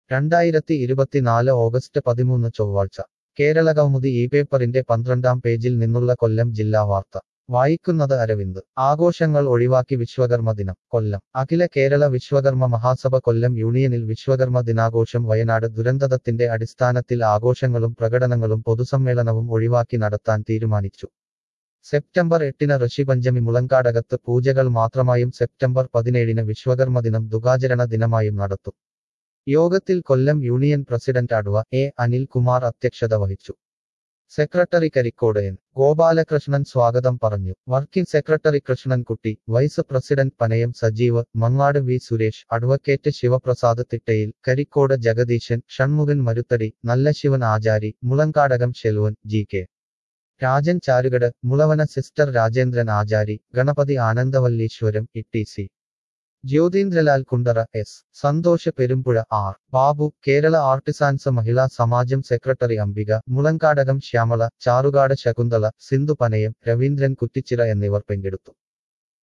രണ്ടായിരത്തി ഇരുപത്തിനാല് ഓഗസ്റ്റ് പതിമൂന്ന് ചൊവ്വാഴ്ച കേരളകൗമുദി ഈ പേപ്പറിന്റെ പന്ത്രണ്ടാം പേജിൽ നിന്നുള്ള കൊല്ലം ജില്ലാ വാർത്ത വായിക്കുന്നത് അരവിന്ദ് ആഘോഷങ്ങൾ ഒഴിവാക്കി വിശ്വകർമ്മ ദിനം കൊല്ലം അഖില കേരള വിശ്വകർമ്മ മഹാസഭ കൊല്ലം യൂണിയനിൽ വിശ്വകർമ്മ ദിനാഘോഷം വയനാട് ദുരന്തത്തിന്റെ അടിസ്ഥാനത്തിൽ ആഘോഷങ്ങളും പ്രകടനങ്ങളും പൊതുസമ്മേളനവും ഒഴിവാക്കി നടത്താൻ തീരുമാനിച്ചു സെപ്റ്റംബർ എട്ടിന് ഋഷിപഞ്ചമി മുളങ്കാടകത്ത് പൂജകൾ മാത്രമായും സെപ്റ്റംബർ പതിനേഴിന് വിശ്വകർമ്മ ദിനം ദുഃഖാചരണ ദിനമായും നടത്തും യോഗത്തിൽ Kollam union president adv A Anilkumar അധ്യക്ഷത വഹിച്ചു സെക്രട്ടറി കരിക്കോട് എൻ ഗോപാലകൃഷ്ണൻ സ്വാഗതം പറഞ്ഞു working secretary Krishnankutty vice president Panayam Sajeev Mangad V Suresh advocate Sivaprasad Thittayil Karikode Jagadeesan Shanmughan Maruthadi Nallasivan Achari Mulankadakam Selvan G K Rajan Charukad Mulavana sister Rajendran Achari Ganapathi Anandavalleeswaram E C Jyothindralal Kundara S Santhosh Perumpuzha R Babu Kerala artisans Mahila Samajam secretary Ambika Mulankadakam Shyamala Charukad Shakuntala Sindhu Panayam Raveendran Kuttichira എന്നിവർ പങ്കെടുത്തു